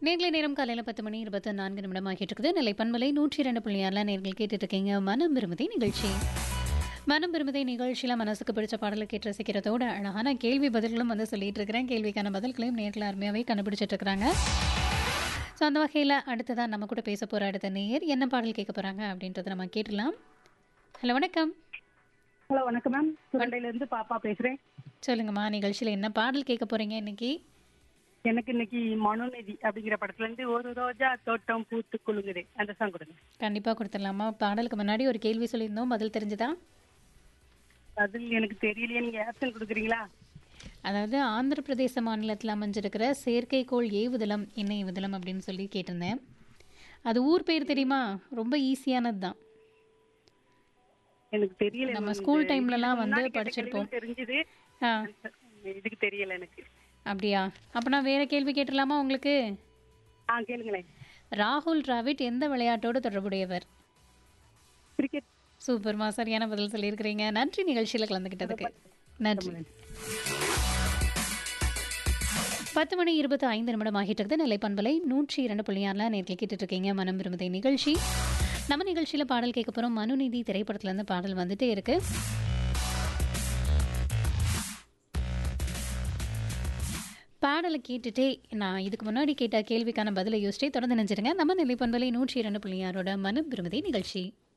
நேர்களை நேரம் காலையில் பத்து மணி இருபத்தி நான்கு நிமிடம் ஆகிட்டு இருக்குது நெல்லை பண்பலை நூற்றி இரண்டு புள்ளி ஆறில் நேர்கள் கேட்டுட்டு இருக்கீங்க மனம் விரும்புதை நிகழ்ச்சி மனம் விரும்புதை நிகழ்ச்சியில் மனசுக்கு பிடிச்ச பாடலை கேட்டு ரசிக்கிறதோட அழகான கேள்வி பதில்களும் வந்து சொல்லிட்டு இருக்கிறேன் கேள்விக்கான பதில்களையும் நேர்கள் அருமையாகவே கண்டுபிடிச்சிட்டு இருக்கிறாங்க ஸோ அந்த வகையில் அடுத்ததான் நம்ம கூட பேச போகிற அடுத்த நேயர் என்ன பாடல் கேட்க போகிறாங்க அப்படின்றத நம்ம கேட்டுடலாம் ஹலோ வணக்கம் ஹலோ வணக்கம் மேம் சுரண்டையில இருந்து பாப்பா பேசுறேன் சொல்லுங்கம்மா நிகழ்ச்சியில் என்ன பாடல் கேட்க போகிறீங்க இன்னைக்கு எனக்கு இன்னைக்கு மனுநீதி அப்படிங்கிற படத்துல இருந்து ஒரு ரோஜா தோட்டம் பூத்து குலுங்குது அந்த சாங் கொடுங்க கண்டிப்பாக கொடுத்துடலாமா பாடலுக்கு முன்னாடி ஒரு கேள்வி சொல்லியிருந்தோம் பதில் தெரிஞ்சுதா அதில் எனக்கு தெரியலையே நீங்க ஆப்ஷன் கொடுக்குறீங்களா அதாவது ஆந்திர பிரதேச மாநிலத்தில் அமைஞ்சிருக்கிற செயற்கைக்கோள் ஏவுதளம் என்ன ஏவுதளம் அப்படின்னு சொல்லி கேட்டிருந்தேன் அது ஊர் பேர் தெரியுமா ரொம்ப ஈஸியானது தான் எனக்கு தெரியல நம்ம ma'am. ஸ்கூல் இந்த டைம்லலாம் இதுக்கு வந்து முன்னாடி கேட்ட படிச்சிருப்போம். கேள்வி தெரிஞ்சது ஆ இதுக்கு தெரியல எனக்கு அப்படியா அப்போ நான் வேற கேள்வி கேட்டுடலாமா உங்களுக்கு ஆ கேளுங்களேன் ராகுல் டிராவிட் எந்த விளையாட்டோடு தொடர்புடையவர் கிரிக்கெட் சூப்பர்மா சரியான பதில் சொல்லியிருக்கிறீங்க நன்றி நிகழ்ச்சியில் கலந்துக்கிட்டதுக்கு நன்றி பத்து மணி இருபத்தி ஐந்து நிமிடம் ஆகிட்டு இருக்குது நெல்லை பண்பலை நூற்றி இரண்டு புள்ளியாரில் நேரில் கேட்டுட்டு இருக்கீங்க மனம் விரும்புதை நிகழ்ச்சி நம்ம நிகழ்ச்சியில் பாடல் கேட்க போகிறோம் மனுநீதி திரைப்படத்துலேருந்து பாடல் வந்துட்டே இருக்கு பாடலை கேட்டுட்டே நான் இதுக்கு முன்னாடி கேட்ட கேள்விக்கான பதிலை யோசிச்சே தொடர்ந்து நினைச்சிருங்க நம்ம நிலை பண்பலை நூற்றி இரண்டு புள்ளியாரோட மனம் விரும்புதை நிகழ்ச்சி